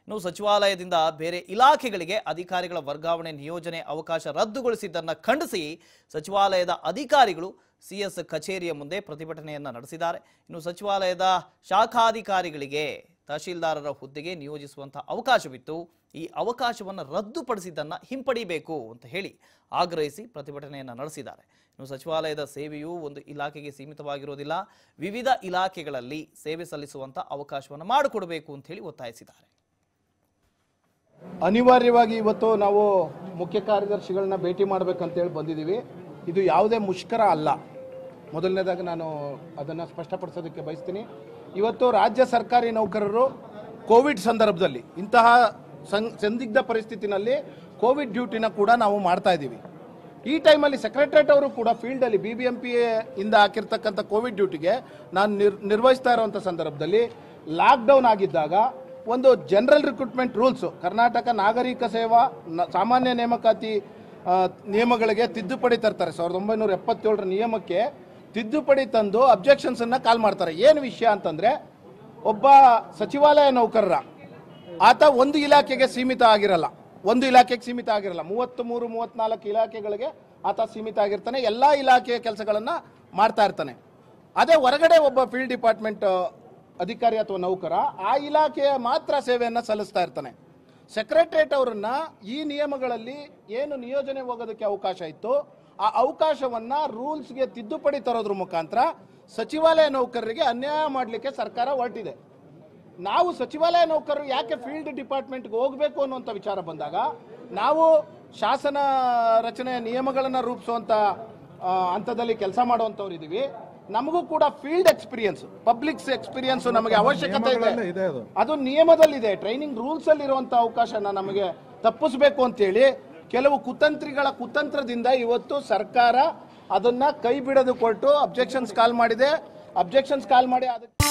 ಇನ್ನು ಸಚಿವಾಲಯದಿಂದ ಬೇರೆ ಇಲಾಖೆಗಳಿಗೆ ಅಧಿಕಾರಿಗಳ ವರ್ಗಾವಣೆ ನಿಯೋಜನೆ ಅವಕಾಶ ರದ್ದುಗೊಳಿಸಿದ್ದನ್ನು ಖಂಡಿಸಿ ಸಚಿವಾಲಯದ ಅಧಿಕಾರಿಗಳು ಸಿಎಸ್ ಕಚೇರಿಯ ಮುಂದೆ ಪ್ರತಿಭಟನೆಯನ್ನ ನಡೆಸಿದ್ದಾರೆ ಇನ್ನು ಸಚಿವಾಲಯದ ಶಾಖಾಧಿಕಾರಿಗಳಿಗೆ ತಹಶೀಲ್ದಾರರ ಹುದ್ದೆಗೆ ನಿಯೋಜಿಸುವಂತಹ ಅವಕಾಶವಿತ್ತು ಈ ಅವಕಾಶವನ್ನು ರದ್ದುಪಡಿಸಿದ್ದನ್ನು ಹಿಂಪಡಿಬೇಕು ಅಂತ ಹೇಳಿ ಆಗ್ರಹಿಸಿ ಪ್ರತಿಭಟನೆಯನ್ನು ನಡೆಸಿದ್ದಾರೆ ಇನ್ನು ಸಚಿವಾಲಯದ ಸೇವೆಯು ಒಂದು ಇಲಾಖೆಗೆ ಸೀಮಿತವಾಗಿರೋದಿಲ್ಲ ವಿವಿಧ ಇಲಾಖೆಗಳಲ್ಲಿ ಸೇವೆ ಸಲ್ಲಿಸುವಂತ ಅವಕಾಶವನ್ನು ಮಾಡಿಕೊಡಬೇಕು ಅಂತ ಹೇಳಿ ಒತ್ತಾಯಿಸಿದ್ದಾರೆ ಅನಿವಾರ್ಯವಾಗಿ ಇವತ್ತು ನಾವು ಮುಖ್ಯ ಕಾರ್ಯದರ್ಶಿಗಳನ್ನ ಭೇಟಿ ಮಾಡಬೇಕಂತೇಳಿ ಬಂದಿದ್ದೀವಿ ಇದು ಯಾವುದೇ ಮುಷ್ಕರ ಅಲ್ಲ ಮೊದಲನೇದಾಗಿ ನಾನು ಅದನ್ನು ಸ್ಪಷ್ಟಪಡಿಸೋದಕ್ಕೆ ಬಯಸ್ತೀನಿ ಇವತ್ತು ರಾಜ್ಯ ಸರ್ಕಾರಿ ನೌಕರರು ಕೋವಿಡ್ ಸಂದರ್ಭದಲ್ಲಿ ಇಂತಹ ಸಂ ಸಂದಿಗ್ಧ ಪರಿಸ್ಥಿತಿನಲ್ಲಿ ಕೋವಿಡ್ ಡ್ಯೂಟಿನ ಕೂಡ ನಾವು ಮಾಡ್ತಾ ಇದ್ದೀವಿ ಈ ಟೈಮಲ್ಲಿ ಸೆಕ್ರೆಟರೇಟ್ ಅವರು ಕೂಡ ಫೀಲ್ಡಲ್ಲಿ ಬಿ ಬಿ ಎಂ ಪಿ ಇಂದ ಹಾಕಿರ್ತಕ್ಕಂಥ ಕೋವಿಡ್ ಡ್ಯೂಟಿಗೆ ನಾನು ನಿರ್ ನಿರ್ವಹಿಸ್ತಾ ಇರುವಂಥ ಸಂದರ್ಭದಲ್ಲಿ ಲಾಕ್ಡೌನ್ ಆಗಿದ್ದಾಗ ಒಂದು ಜನರಲ್ ರಿಕ್ರೂಟ್ಮೆಂಟ್ ರೂಲ್ಸು ಕರ್ನಾಟಕ ನಾಗರಿಕ ಸೇವಾ ನ- ಸಾಮಾನ್ಯ ನೇಮಕಾತಿ ಆ, ನಿಯಮಗಳಿಗೆ ತಿದ್ದುಪಡಿ ತರ್ತಾರೆ ಸಾವಿರದ ಒಂಬೈನೂರ ಎಪ್ಪತ್ತೇಳರ ನಿಯಮಕ್ಕೆ ತಿದ್ದುಪಡಿ ತಂದು ಅಬ್ಜೆಕ್ಷನ್ಸನ್ನು ಕಾಲ್ ಮಾಡ್ತಾರೆ ಏನು ವಿಷಯ ಅಂತಂದರೆ ಒಬ್ಬ ಸಚಿವಾಲಯ ನೌಕರರ ಆತ ಒಂದು ಇಲಾಖೆಗೆ ಸೀಮಿತ ಆಗಿರಲ್ಲ ಒಂದು ಇಲಾಖೆಗೆ ಸೀಮಿತ ಆಗಿರಲ್ಲ ಮೂವತ್ತ್ ಮೂರು ಮೂವತ್ನಾಲ್ಕು ಇಲಾಖೆಗಳಿಗೆ ಆತ ಸೀಮಿತ ಆಗಿರ್ತಾನೆ ಎಲ್ಲ ಇಲಾಖೆಯ ಕೆಲಸಗಳನ್ನು ಮಾಡ್ತಾ ಇರ್ತಾನೆ ಅದೇ ಹೊರಗಡೆ ಒಬ್ಬ ಫೀಲ್ಡ್ ಡಿಪಾರ್ಟ್ಮೆಂಟ್ ಅಧಿಕಾರಿ ಅಥವಾ ನೌಕರ ಆ ಇಲಾಖೆಯ ಮಾತ್ರ ಸೇವೆಯನ್ನು ಸಲ್ಲಿಸ್ತಾ ಇರ್ತಾನೆ ಸೆಕ್ರೆಟರೇಟ್ ಅವರನ್ನ ಈ ನಿಯಮಗಳಲ್ಲಿ ಏನು ನಿಯೋಜನೆ ಹೋಗೋದಕ್ಕೆ ಅವಕಾಶ ಇತ್ತು ಆ ಅವಕಾಶವನ್ನ ರೂಲ್ಸ್ಗೆ ತಿದ್ದುಪಡಿ ತರೋದ್ರ ಮುಖಾಂತರ ಸಚಿವಾಲಯ ನೌಕರರಿಗೆ ಅನ್ಯಾಯ ಮಾಡಲಿಕ್ಕೆ ಸರ್ಕಾರ ಹೊರಟಿದೆ ನಾವು ಸಚಿವಾಲಯ ನೌಕರರು ಯಾಕೆ ಫೀಲ್ಡ್ ಡಿಪಾರ್ಟ್ಮೆಂಟ್ಗೆ ಹೋಗಬೇಕು ಅನ್ನುವಂಥ ವಿಚಾರ ಬಂದಾಗ ನಾವು ಶಾಸನ ರಚನೆಯ ನಿಯಮಗಳನ್ನು ರೂಪಿಸುವಂಥ ಆ, ಹಂತದಲ್ಲಿ ಕೆಲಸ ಮಾಡುವಂಥವ್ರು ಇದ್ದೀವಿ ನಮಗೂ ಕೂಡ ಫೀಲ್ಡ್ ಎಕ್ಸ್ಪೀರಿಯನ್ಸ್ ಪಬ್ಲಿಕ್ಸ್ ಎಕ್ಸ್ಪೀರಿಯನ್ಸ್ ನಮಗೆ ಅವಶ್ಯಕತೆ ಇದೆ ಅದು ನಿಯಮದಲ್ಲಿದೆ ಟ್ರೈನಿಂಗ್ ರೂಲ್ಸ್ ಅಲ್ಲಿ ಇರುವಂತ ಅವಕಾಶನ ನಮಗೆ ತಪ್ಪಿಸ್ಬೇಕು ಅಂತೇಳಿ ಕೆಲವು ಕುತಂತ್ರಿಗಳ ಕುತಂತ್ರದಿಂದ ಇವತ್ತು ಸರ್ಕಾರ ಅದನ್ನ ಕೈ ಬಿಡೋದು ಕೊಟ್ಟು ಅಬ್ಜೆಕ್ಷನ್ಸ್ ಕಾಲ್ ಮಾಡಿದೆ ಅಬ್ಜೆಕ್ಷನ್ಸ್ ಕಾಲ್ ಮಾಡಿ ಅದಕ್ಕೆ